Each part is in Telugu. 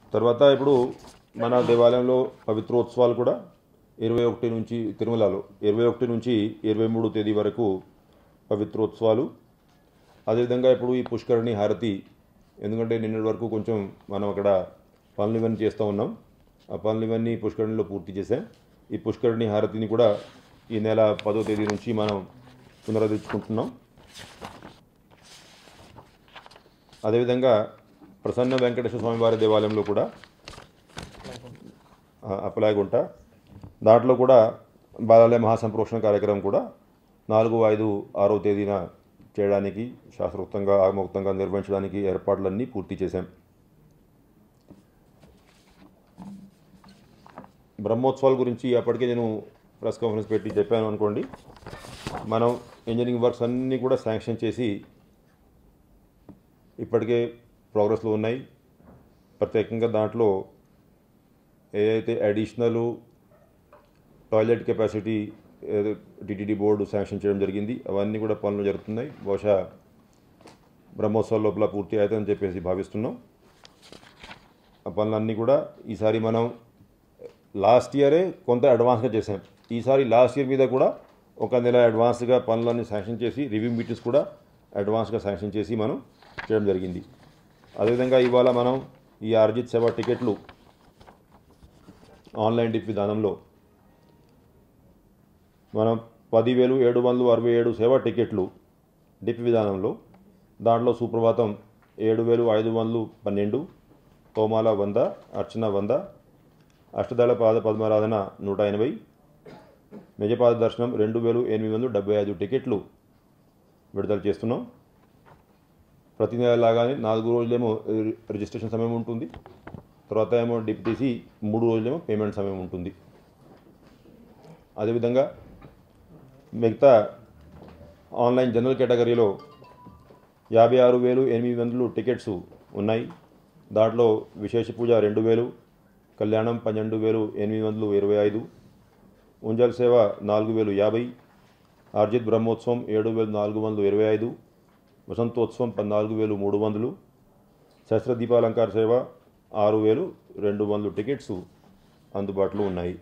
తర్వాత ఇప్పుడు మన దేవాలయంలో పవిత్రోత్సవాలు కూడా ఇరవై ఒకటి నుంచి తిరుమలలో ఇరవై ఒకటి నుంచి ఇరవై మూడు తేదీ వరకు పవిత్రోత్సవాలు అదేవిధంగా ఇప్పుడు ఈ పుష్కరిణి హారతి ఎందుకంటే నిన్నటి వరకు కొంచెం మనం అక్కడ పనులు ఇవన్నీ చేస్తూ ఉన్నాం ఆ పనులు ఇవన్నీ పుష్కరిణిలో పూర్తి చేసాం ఈ పుష్కరిణి హారతిని కూడా ఈ నెల పదో తేదీ నుంచి మనం పునరుద్ధరించుకుంటున్నాం అదేవిధంగా ప్రసన్న వెంకటేశ్వర స్వామి వారి దేవాలయంలో కూడా ఆ, అప్పలాగుంట దాంట్లో కూడా బాలాలయ మహాసంప్రోక్షణ కార్యక్రమం కూడా నాలుగు ఐదు ఆరో తేదీన చేయడానికి శాస్త్రోక్తంగా ఆగమోక్తంగా నిర్వహించడానికి ఏర్పాట్లన్నీ పూర్తి చేశాం బ్రహ్మోత్సవాల గురించి అప్పటికే నేను ప్రెస్ కాన్ఫరెన్స్ పెట్టి చెప్పాను అనుకోండి మనం ఇంజనీరింగ్ వర్క్స్ అన్నీ కూడా శాంక్షన్ చేసి ఇప్పటికే ప్రోగ్రెస్లో ఉన్నాయి ప్రత్యేకంగా దాంట్లో ఏదైతే additional toilet capacity TTD board sanction చేయడం జరిగింది అవన్నీ కూడా పనులు జరుగుతున్నాయి బహుశా బ్రహ్మోత్సవాల లోపల పూర్తి అవుతుందని చెప్పేసి భావిస్తున్నాం ఆ పనులన్నీ కూడా ఈసారి మనం లాస్ట్ ఇయరే కొంత అడ్వాన్స్గా చేసాం ఈసారి లాస్ట్ ఇయర్ మీద కూడా ఒక నెల అడ్వాన్స్గా పనులన్నీ శాంక్షన్ చేసి రివ్యూ మీటింగ్స్ కూడా అడ్వాన్స్గా శాంక్షన్ చేసి మనం చేయడం జరిగింది అదేవిధంగా ఇవాళ మనం ఈ అర్జిత్ సేవ టికెట్లు ఆన్లైన్ డిప్ విధానంలో మనం పదివేలు ఏడు వందలు అరవై ఏడు సేవా టికెట్లు డిప్ విధానంలో దాంట్లో సుప్రభాతం ఏడు వేలు ఐదు వందలు పన్నెండు తోమాల వంద అర్చన వంద అష్టదళ పాద పద్మారాధన నూట ఎనభై నిజపాద దర్శనం రెండు వేలు ఎనిమిది వందలు డెబ్బై ఐదు టికెట్లు విడుదల చేస్తున్నాం ప్రతి నెల లాగానే నాలుగు రోజులేమో రి- రిజిస్ట్రేషన్ సమయం ఉంటుంది తర్వాత ఏమో డిప్ తీసి మూడు రోజులేమో పేమెంట్ సమయం ఉంటుంది అదేవిధంగా మిగతా ఆన్లైన్ జనరల్ కేటగిరీలో యాభై ఆరు వేలు ఎనిమిది వందలు టికెట్స్ ఉన్నాయి దాంట్లో విశేష పూజ రెండు వేలు కళ్యాణం పన్నెండు వేలు ఎనిమిది వందలు ఇరవై ఐదు ఉంజల్ సేవ నాలుగు వేలు యాభై ఆర్జిత్ బ్రహ్మోత్సవం ఏడు వేలు నాలుగు వందలు ఇరవై ఐదు వసంతోత్సవం పద్నాలుగు వేలు మూడు వందలు శస్త్ర దీపాలంకార సేవ ఆరు వేలు రెండు వందలు టికెట్స్ అందుబాటులో ఉన్నాయి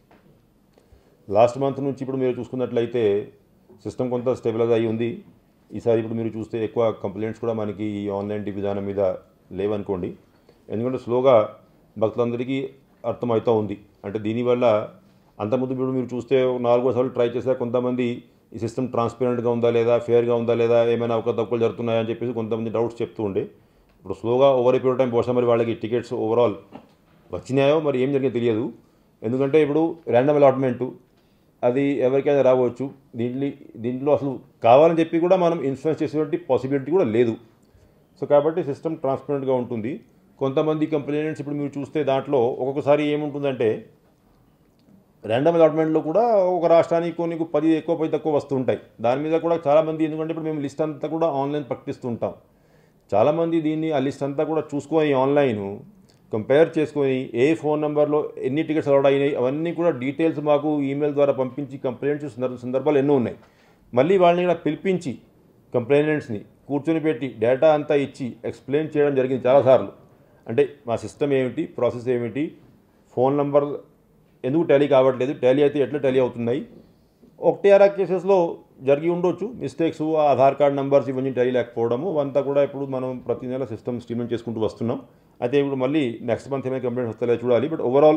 లాస్ట్ మంత్ నుంచి ఇప్పుడు మీరు చూసుకున్నట్లయితే సిస్టమ్ కొంత స్టెబిలైజ్ అయి ఉంది ఈసారి ఇప్పుడు మీరు చూస్తే ఎక్కువ కంప్లైంట్స్ కూడా మనకి ఈ ఆన్లైన్ టీ విధానం మీద లేవనుకోండి ఎందుకంటే స్లోగా భక్తులందరికీ అర్థమవుతూ ఉంది అంటే దీనివల్ల అంతకుముందు ఇప్పుడు మీరు చూస్తే నాలుగో సార్లు ట్రై చేస్తే కొంతమంది ఈ సిస్టమ్ ట్రాన్స్పరెంట్గా ఉందా లేదా ఫేర్గా ఉందా లేదా ఏమైనా ఒక తప్పులు జరుగుతున్నాయా అని చెప్పేసి కొంతమంది డౌట్స్ చెప్తూ ఉండే ఇప్పుడు స్లోగా ఓవర్ పీరియడ్ టైం బహుశా మరి వాళ్ళకి టికెట్స్ ఓవరాల్ వచ్చినాయో మరి ఏం జరిగిందో తెలియదు ఎందుకంటే ఇప్పుడు ర్యాండమ్ అలాట్మెంటు అది ఎవరికైనా రావచ్చు దీంట్లో దీంట్లో అసలు కావాలని చెప్పి కూడా మనం ఇన్ఫ్లుయెన్స్ చేసేటువంటి పాసిబిలిటీ కూడా లేదు సో కాబట్టి సిస్టమ్ ట్రాన్స్పరెంట్గా ఉంటుంది కొంతమంది కంప్లైంట్స్ ఇప్పుడు మీరు చూస్తే దాంట్లో ఒక్కొక్కసారి ఏముంటుందంటే ర్యాండమ్ అలాట్మెంట్లో కూడా ఒక రాష్ట్రానికి కొన్ని పది ఎక్కువ పది తక్కువ వస్తుంటాయి దాని మీద కూడా చాలామంది ఎందుకంటే ఇప్పుడు మేము లిస్ట్ అంతా కూడా ఆన్లైన్ ప్రకటిస్తుంటాం చాలామంది దీన్ని ఆ లిస్ట్ అంతా కూడా చూసుకొని ఆన్లైన్ కంపేర్ చేసుకొని ఏ ఫోన్ నెంబర్లో ఎన్ని టికెట్స్ అలౌడ్ అయినాయి అవన్నీ కూడా డీటెయిల్స్ మాకు ఈమెయిల్ ద్వారా పంపించి కంప్లైంట్స్ సందర్భ- సందర్భాలు ఎన్నో ఉన్నాయి మళ్ళీ వాళ్ళని కూడా పిలిపించి కంప్లైంట్స్ని కూర్చొని పెట్టి డేటా అంతా ఇచ్చి ఎక్స్ప్లెయిన్ చేయడం జరిగింది చాలాసార్లు అంటే మా సిస్టమ్ ఏమిటి ప్రాసెస్ ఏమిటి ఫోన్ నంబర్ ఎందుకు టాలీ కావట్లేదు టాలీ అయితే ఎట్లా టాలీ అవుతున్నాయి ఒకటి అరా కేసెస్లో జరిగి ఉండొచ్చు మిస్టేక్స్ ఆధార్ కార్డ్ నెంబర్స్ ఇవన్నీ టాలీ లేకపోవడము అంతా కూడా ఇప్పుడు మనం ప్రతి నెల సిస్టమ్ స్ట్రీమింగ్ చేసుకుంటూ వస్తున్నాం అయితే ఇప్పుడు మళ్ళీ నెక్స్ట్ మంత్ ఏమైనా కంప్లైంట్స్ వస్తాయో చూడాలి బట్ ఓవరాల్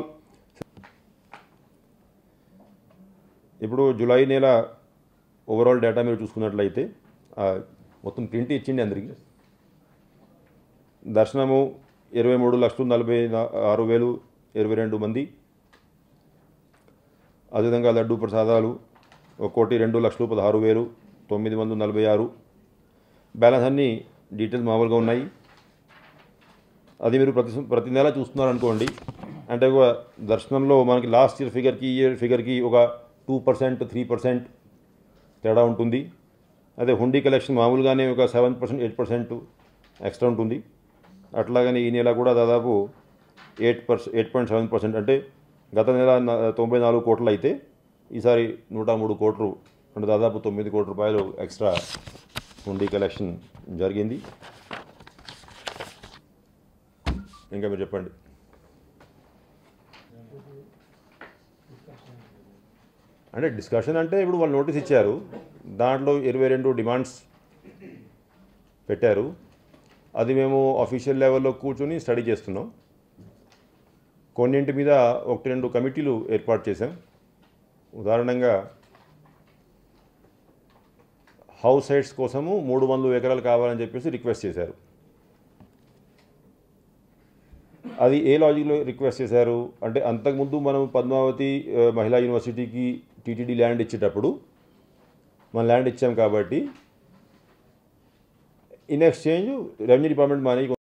ఇప్పుడు జూలై నెల ఓవరాల్ డేటా మీరు చూసుకున్నట్లయితే ఆ, మొత్తం ప్రింట్ ఇచ్చిండి అందరికీ దర్శనము ఇరవై మూడు లక్షలు నలభై నా- ఆరు వేలు ఇరవై రెండు మంది అదేవిధంగా లడ్డు ప్రసాదాలు ఒక కోటి రెండు లక్షలు పదహారు వేలు తొమ్మిది వందల నలభై ఆరు బ్యాలెన్స్ అన్నీ డీటెయిల్స్ మామూలుగా ఉన్నాయి అది మీరు ప్రతి ప్రతి నెల చూస్తున్నారు అనుకోండి అంటే ఒక దర్శనంలో మనకి లాస్ట్ ఇయర్ ఫిగర్కి ఈ ఇయర్ ఫిగర్కి ఒక టూ పర్సెంట్ త్రీ పర్సెంట్ తేడా ఉంటుంది అదే హుండీ కలెక్షన్ మామూలుగానే ఒక seven percent eight percent extra ఉంటుంది అట్లాగనే ఈ నెల కూడా దాదాపు eight percent eight point seven percent అంటే గత నెల న- తొంభై నాలుగు కోట్లు అయితే ఈసారి నూట మూడు కోట్లు అంటే దాదాపు తొమ్మిది కోట్ల రూపాయలు ఎక్స్ట్రా హుండీ కలెక్షన్ జరిగింది ఇంకా మీరు చెప్పండి అంటే డిస్కషన్ అంటే ఇప్పుడు వాళ్ళు నోటీస్ ఇచ్చారు దాంట్లో ఇరవై రెండు డిమాండ్స్ పెట్టారు అది మేము అఫీషియల్ లెవెల్లో కూర్చొని స్టడీ చేస్తున్నాం కొన్నింటి మీద ఒకటి రెండు కమిటీలు ఏర్పాటు చేశాం ఉదాహరణంగా హౌస్ సైట్స్ కోసము మూడు వందల ఎకరాలు కావాలని చెప్పేసి రిక్వెస్ట్ చేశారు అది ఏ లాజిక్లో రిక్వెస్ట్ చేశారు అంటే అంతకుముందు మనం పద్మావతి ఆ, మహిళా యూనివర్సిటీకి టీటీడీ ల్యాండ్ ఇచ్చేటప్పుడు మనం ల్యాండ్ ఇచ్చాం కాబట్టి in exchange revenue department money